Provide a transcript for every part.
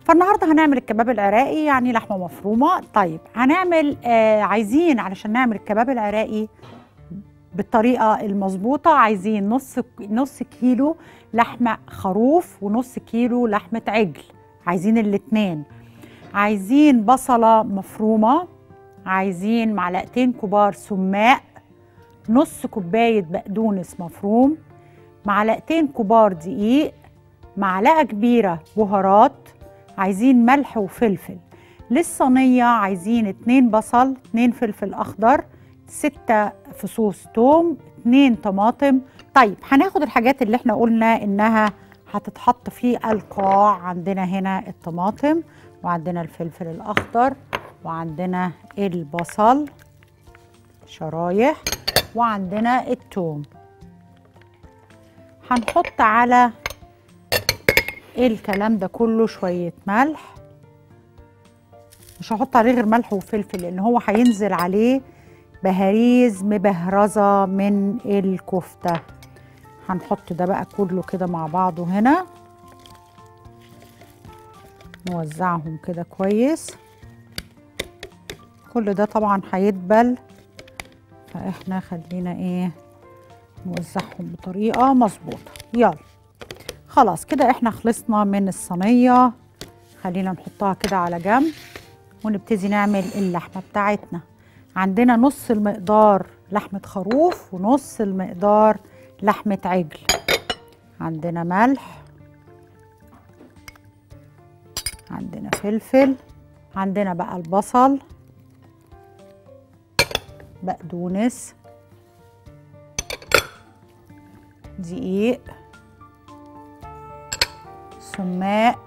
فالنهارده هنعمل الكباب العراقي يعني لحمه مفرومه طيب هنعمل آه عايزين علشان نعمل الكباب العراقي بالطريقه المظبوطه عايزين نص نص كيلو لحمه خروف ونص كيلو لحمه عجل عايزين الاتنين عايزين بصله مفرومه عايزين معلقتين كبار سماق نص كوبايه بقدونس مفروم معلقتين كبار دقيق معلقه كبيره بهارات عايزين ملح وفلفل للصينيه عايزين اتنين بصل اتنين فلفل اخضر ستة فصوص توم اتنين طماطم طيب هناخد الحاجات اللي احنا قلنا انها هتتحط في القاع عندنا هنا الطماطم وعندنا الفلفل الاخضر وعندنا البصل شرايح وعندنا التوم هنحط على الكلام ده كله شوية ملح مش هحط عليه غير ملح وفلفل لان هو هينزل عليه بهاريز مبهرزة من الكفتة هنحط ده بقى كله كده مع بعضه هنا نوزعهم كده كويس كل ده طبعا هيدبل فاحنا خلينا ايه نوزعهم بطريقة مظبوطة يلا خلاص كده احنا خلصنا من الصينية خلينا نحطها كده على جنب ونبتدي نعمل اللحمة بتاعتنا عندنا نص المقدار لحمة خروف ونص المقدار لحمة عجل عندنا ملح عندنا فلفل عندنا بقى البصل بقدونس دقيق سماق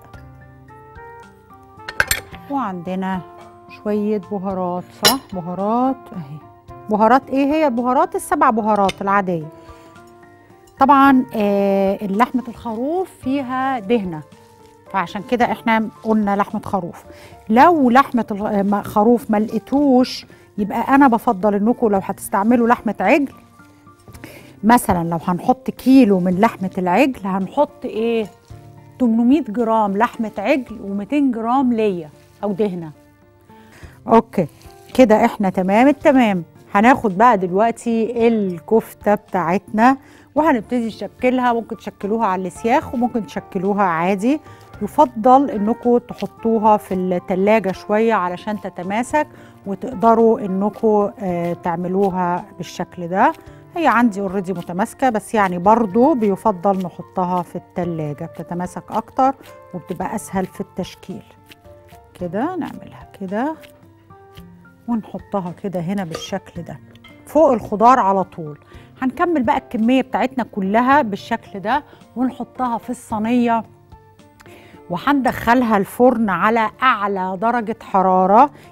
وعندنا شوية بهارات صح بهارات اهي بهارات ايه هي البهارات السبع بهارات العادية طبعا آه اللحمة الخروف فيها دهنة فعشان كده احنا قلنا لحمة خروف لو لحمة الخروف ما لقيتوش يبقى انا بفضل انكم لو هتستعملوا لحمة عجل مثلا لو هنحط كيلو من لحمة العجل هنحط ايه 800 جرام لحمة عجل و200 جرام ليا او دهنة اوكي كده احنا تمام التمام هناخد بقى دلوقتي الكفتة بتاعتنا وهنبتدي نشكلها ممكن تشكلوها على السياخ وممكن تشكلوها عادي يفضل انكم تحطوها في التلاجة شوية علشان تتماسك وتقدروا انكم آه تعملوها بالشكل ده هي عندي اوريدي متماسكة بس يعني برضو بيفضل نحطها في التلاجة بتتماسك اكتر وبتبقى اسهل في التشكيل كده نعملها كده ونحطها كده هنا بالشكل ده فوق الخضار على طول هنكمل بقى الكمية بتاعتنا كلها بالشكل ده ونحطها في الصينية وهندخلها الفرن على أعلى درجة حرارة